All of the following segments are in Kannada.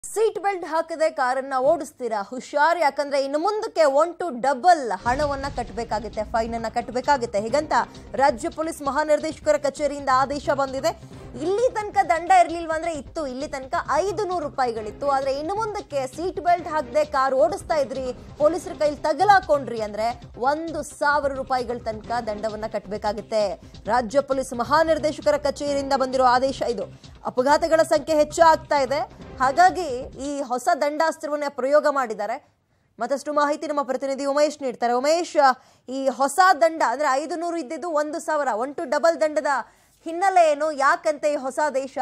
ಸೀಟ್ ಬೆಲ್ಟ್ ಹಾಕದೆ ಕಾರನ್ನ ಓಡಿಸ್ತೀರಾ ಹುಷಾರ್ ಯಾಕಂದ್ರೆ ಇನ್ನು ಮುಂದಕ್ಕೆ ಒನ್ ಟು ಡಬಲ್ ಹಣವನ್ನ ಕಟ್ಟಬೇಕಾಗುತ್ತೆ ಫೈನ್ ಅನ್ನ ಕಟ್ಟಬೇಕಾಗುತ್ತೆ ಹೀಗಂತ ರಾಜ್ಯ ಪೊಲೀಸ್ ಮಹಾನಿರ್ದೇಶಕರ ಕಚೇರಿಯಿಂದ ಆದೇಶ ಬಂದಿದೆ ಇಲ್ಲಿ ತನಕ ದಂಡ ಇರ್ಲಿಲ್ವಾ ಅಂದ್ರೆ ಇತ್ತು ಇಲ್ಲಿ ತನಕ ಐದು ನೂರು ರೂಪಾಯಿಗಳಿತ್ತು ಆದ್ರೆ ಇನ್ನು ಮುಂದಕ್ಕೆ ಸೀಟ್ ಬೆಲ್ಟ್ ಹಾಕದೆ ಕಾರ್ ಓಡಿಸ್ತಾ ಇದ್ರಿ ಪೊಲೀಸರ ಕೈಲಿ ತಗಲಾಕೊಂಡ್ರಿ ಅಂದ್ರೆ ಒಂದು ಸಾವಿರ ರೂಪಾಯಿಗಳ ತನಕ ದಂಡವನ್ನ ಕಟ್ಟಬೇಕಾಗುತ್ತೆ ರಾಜ್ಯ ಪೊಲೀಸ್ ಮಹಾನಿರ್ದೇಶಕರ ಕಚೇರಿಯಿಂದ ಬಂದಿರೋ ಆದೇಶ ಇದು ಅಪಘಾತಗಳ ಸಂಖ್ಯೆ ಹೆಚ್ಚು ಆಗ್ತಾ ಇದೆ ಹಾಗಾಗಿ ಈ ಹೊಸ ದಂಡಾಸ್ತ್ರವನ್ನ ಪ್ರಯೋಗ ಮಾಡಿದ್ದಾರೆ ಮತ್ತಷ್ಟು ಮಾಹಿತಿ ನಮ್ಮ ಪ್ರತಿನಿಧಿ ಉಮೇಶ್ ನೀಡ್ತಾರೆ ಉಮೇಶ್ ಈ ಹೊಸ ದಂಡ ಅಂದ್ರೆ ಐದು ನೂರು ಇದ್ದಿದ್ದು ಒಂದು ಸಾವಿರ ಒನ್ ಟು ಡಬಲ್ ದಂಡದ ಹಿನ್ನೆಲೆ ಏನು ಯಾಕಂತೆ ಈ ಹೊಸ ದೇಶ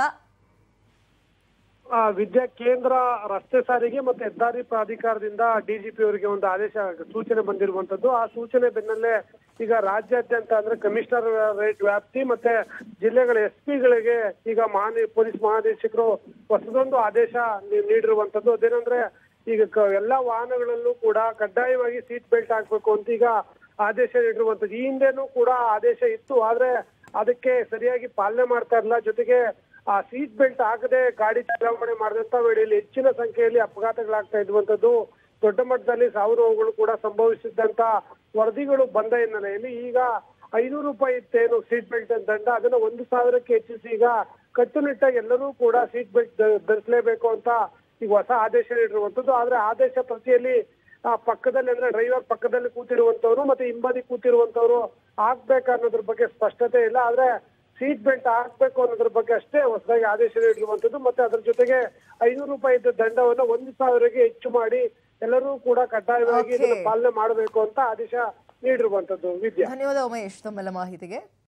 ಆ, ವಿದ್ಯಾ ಕೇಂದ್ರ ರಸ್ತೆ ಸಾರಿಗೆ ಮತ್ತೆ ಹೆದ್ದಾರಿ ಪ್ರಾಧಿಕಾರದಿಂದ ಡಿಜಿಪಿ ಅವರಿಗೆ ಒಂದು ಆದೇಶ ಸೂಚನೆ ಬಂದಿರುವಂತದ್ದು ಆ ಸೂಚನೆ ಬೆನ್ನಲ್ಲೇ ಈಗ ರಾಜ್ಯಾದ್ಯಂತ ಅಂದ್ರೆ ಕಮಿಷನರ್ ರೇಟ್ ವ್ಯಾಪ್ತಿ ಮತ್ತೆ ಜಿಲ್ಲೆಗಳ ಎಸ್ ಪಿಗಳಿಗೆ ಈಗ ಮಹಾನಿ ಪೊಲೀಸ್ ಮಹಾನಿರ್ದೇಶಕರು ಹೊಸದೊಂದು ಆದೇಶ ನೀ- ನೀಡಿರುವಂತದ್ದು ಅದೇನಂದ್ರೆ ಈಗ ಕ- ಎಲ್ಲಾ ವಾಹನಗಳಲ್ಲೂ ಕೂಡ ಕಡ್ಡಾಯವಾಗಿ ಸೀಟ್ ಬೆಲ್ಟ್ ಹಾಕ್ಬೇಕು ಅಂತ ಈಗ ಆದೇಶ ನೀಡಿರುವಂತದ್ದು ಈ ಹಿಂದೆನೂ ಕೂಡ ಆದೇಶ ಇತ್ತು ಆದ್ರೆ ಅದಕ್ಕೆ ಸರಿಯಾಗಿ ಪಾಲನೆ ಮಾಡ್ತಾ ಇರಲಿಲ್ಲ ಜೊತೆಗೆ ಆ ಸೀಟ್ ಬೆಲ್ಟ್ ಹಾಕದೆ ಗಾಡಿ ಚಲಾವಣೆ ಮಾಡಿದಂತ ವೇಳೆಯಲ್ಲಿ ಹೆಚ್ಚಿನ ಸಂಖ್ಯೆಯಲ್ಲಿ ಅಪಘಾತಗಳಾಗ್ತಾ ಇರುವಂತದ್ದು ದೊಡ್ಡ ಮಟ್ಟದಲ್ಲಿ ಸಾವು ನೋವುಗಳು ಕೂಡ ಸಂಭವಿಸಿದ್ದಂತ ವರದಿಗಳು ಬಂದ ಹಿನ್ನೆಲೆಯಲ್ಲಿ ಈಗ ಐನೂರು ರೂಪಾಯಿ ಇತ್ತೇನು ಸೀಟ್ ಬೆಲ್ಟ್ ದಂಡ ಅದನ್ನ ಒಂದು ಸಾವಿರಕ್ಕೆ ಹೆಚ್ಚಿಸಿ ಈಗ ಕಟ್ಟುನಿಟ್ಟಾಗಿ ಎಲ್ಲರೂ ಕೂಡ ಸೀಟ್ ಬೆಲ್ಟ್ ಧರಿಸಲೇಬೇಕು ಅಂತ ಈಗ ಹೊಸ ಆದೇಶ ನೀಡಿರುವಂತದ್ದು ಆದ್ರೆ ಆದೇಶ ಪ್ರತಿಯಲ್ಲಿ ಆ ಪಕ್ಕದಲ್ಲಿ ಅಂದ್ರೆ ಡ್ರೈವರ್ ಪಕ್ಕದಲ್ಲಿ ಕೂತಿರುವಂತವ್ರು ಮತ್ತೆ ಹಿಂಬದಿ ಕೂತಿರುವಂತವ್ರು ಹಾಕ್ಬೇಕು ಅನ್ನೋದ್ರ ಬಗ್ಗೆ ಸ್ಪಷ್ಟತೆ ಇಲ್ಲ ಆದ್ರೆ ಸೀಟ್ ಬೆಲ್ಟ್ ಹಾಕ್ಬೇಕು ಅನ್ನೋದ್ರ ಬಗ್ಗೆ ಅಷ್ಟೇ ಹೊಸದಾಗಿ ಆದೇಶ ನೀಡಿರುವಂತದ್ದು ಮತ್ತೆ ಅದ್ರ ಜೊತೆಗೆ ಐನೂರು ರೂಪಾಯಿ ಇದ್ದ ದಂಡವನ್ನ ಒಂದು ಸಾವಿರಕ್ಕೆ ಹೆಚ್ಚು ಮಾಡಿ ಎಲ್ಲರೂ ಕೂಡ ಕಡ್ಡಾಯವಾಗಿ ಇದನ್ನ Okay. ಪಾಲನೆ ಮಾಡಬೇಕು ಅಂತ ಆದೇಶ ನೀಡಿರುವಂತದ್ದು ವಿದ್ಯಾ ಧನ್ಯವಾದ ಉಮೇಶ್ ತಮ್ಮೆಲ್ಲ ಮಾಹಿತಿಗೆ